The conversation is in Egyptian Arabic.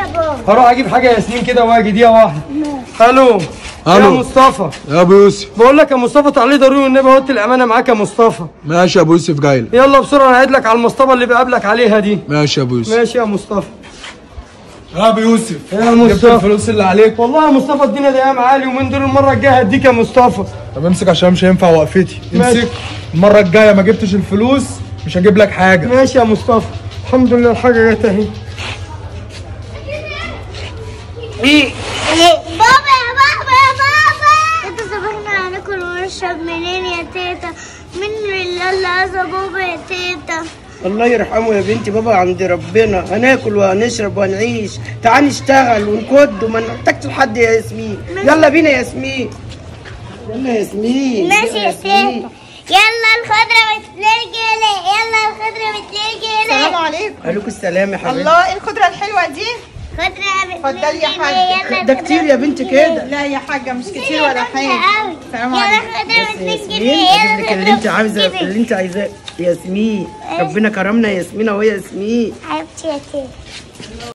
بابا هروح اجيب حاجه ياسمين كده واجي دقيقه واحده الو يا ألو. مصطفى يا ابو يوسف بقول لك يا مصطفى تعالى ضروري والنبي هوت الامانه معاك يا مصطفى ماشي يا ابو يوسف جاي لك يلا بسرعه انا قاعد لك على المصطفى اللي بقابلك عليها دي ماشي يا ابو يوسف ماشي يا مصطفى يا ابو يوسف يا جبت مصطفى الفلوس اللي عليك والله يا مصطفى الدنيا دي ايام عالي ومن دول المره الجايه هديك يا مصطفى طب امسك عشان مش هينفع وقفتي ماشي. امسك المره الجايه ما جبتش الفلوس مش هجيب لك حاجه ماشي يا مصطفى الحمد لله الحاجه جت اهي ايه بابا يا بابا يا بابا انت سامحنا هناكل ونشرب منين يا تيتا من اللي اللي اذى بابا يا تيتا الله يرحمه يا بنتي بابا عند ربنا هناكل وهنشرب وهنعيش تعالي نشتغل ونكد وما نحتاجش لحد يا ياسمين يلا بينا يا ياسمين يلا يا ياسمين ماشي يا تيتا يلا الخضرة بترجلي يلا الخضرة بترجلي السلام عليكم عليكم السلام يا حبيبتي الله ايه الخضرة الحلوة دي خضرة اتفضلي يا حاج. يلا ده كتير يا بنتي كده لا يا حاجة مش كتير ولا حاجة السلام يلا عليكم خضرة يا بترجلي ياسمين اجيب لك اللي انت يلا عايزه خضرة اللي انت عايزاه ياسمين ربنا كرمنا يا ياسمين اهو يا ياسمين حبيبتي يا تيتا